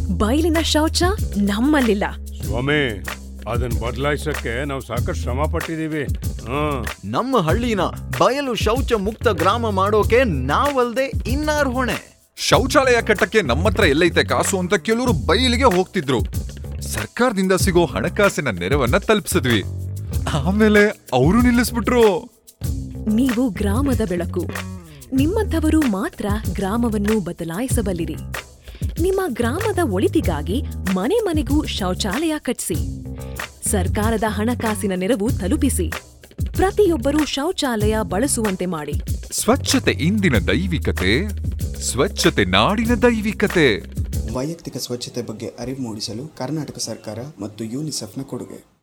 ಬಯಲಿನ ಶೌಚ ನಮ್ಮಲ್ಲಿಲ್ಲ ಸ್ವಾಮಿ ಅದನ್ನ ಬದಲಾಯಿಸಕ್ಕೆ ನಾವು ಸಾಕಷ್ಟು ಶ್ರಮ ಪಟ್ಟಿದೀವಿ ಹ್ಮ್ ನಮ್ಮ ಹಳ್ಳಿನ ಬಯಲು ಶೌಚ ಮುಕ್ತ ಗ್ರಾಮ ಮಾಡೋಕೆ ನಾವಲ್ದೆ ಇನ್ನಾರ್ ಹೊಣೆ ಶೌಚಾಲಯ ಕಟ್ಟಕ್ಕೆ ನಮ್ಮತ್ರ ಎಲ್ಲೈತೆ ಕಾಸು ಅಂತ ಕೆಲವರು ಬಯಲಿಗೆ ಹೋಗ್ತಿದ್ರು ಸರ್ಕಾರದಿಂದ ಸಿಗೋ ಹಣಕಾಸಿನ ನೆರವನ್ನ ತಲುಪಿಸಿದ್ವಿ ಆಮೇಲೆ ಅವರು ನಿಲ್ಲಿಸ್ಬಿಟ್ರು ನೀವು ಗ್ರಾಮದ ಬೆಳಕು ನಿಮ್ಮಂಥವರು ಮಾತ್ರ ಗ್ರಾಮವನ್ನು ಬದಲಾಯಿಸಬಲ್ಲಿರಿ ನಿಮ್ಮ ಗ್ರಾಮದ ಒಳಿತಿಗಾಗಿ ಮನೆ ಮನೆಗೂ ಶೌಚಾಲಯ ಕಟ್ಟಿಸಿ ಸರ್ಕಾರದ ಹಣಕಾಸಿನ ನೆರವು ತಲುಪಿಸಿ ಪ್ರತಿಯೊಬ್ಬರೂ ಶೌಚಾಲಯ ಬಳಸುವಂತೆ ಮಾಡಿ ಸ್ವಚ್ಛತೆ ಇಂದಿನ ದೈವಿಕತೆ ಸ್ವಚ್ಛತೆ ನಾಡಿನ ದೈವಿಕತೆ ವೈಯಕ್ತಿಕ ಸ್ವಚ್ಛತೆ ಬಗ್ಗೆ ಅರಿವು ಮೂಡಿಸಲು ಕರ್ನಾಟಕ ಸರ್ಕಾರ ಮತ್ತು ಯೂನಿಸೆಫ್ನ ಕೊಡುಗೆ